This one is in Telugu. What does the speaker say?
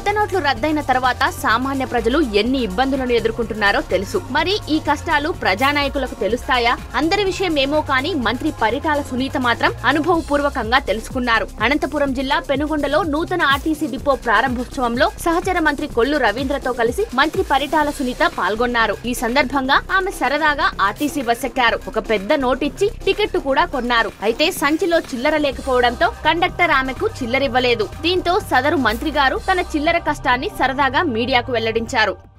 పెద్ద నోట్లు రద్దయిన తర్వాత సామాన్య ప్రజలు ఎన్ని ఇబ్బందులను ఎదుర్కొంటున్నారో తెలుసు మరి ఈ కష్టాలు ప్రజానాయకులకు తెలుస్తాయా అందరి విషయం ఏమో కానీ మంత్రి పరిటాల సునీత మాత్రం అనుభవపూర్వకంగా తెలుసుకున్నారు అనంతపురం జిల్లా పెనుగొండలో నూతన ఆర్టీసీ డిపో ప్రారంభోత్సవంలో సహచర మంత్రి కొల్లు రవీంద్రతో కలిసి మంత్రి పరిటాల సునీత పాల్గొన్నారు ఈ సందర్భంగా ఆమె సరదాగా ఆర్టీసీ బస్ ఎక్కారు ఒక పెద్ద నోటిచ్చి టికెట్ కూడా కొన్నారు అయితే సంచిలో చిల్లర లేకపోవడంతో కండక్టర్ ఆమెకు చిల్లరివ్వలేదు దీంతో సదరు మంత్రి గారు తన చిల్లర కష్టాన్ని సరదాగా మీడియాకు వెల్లడించారు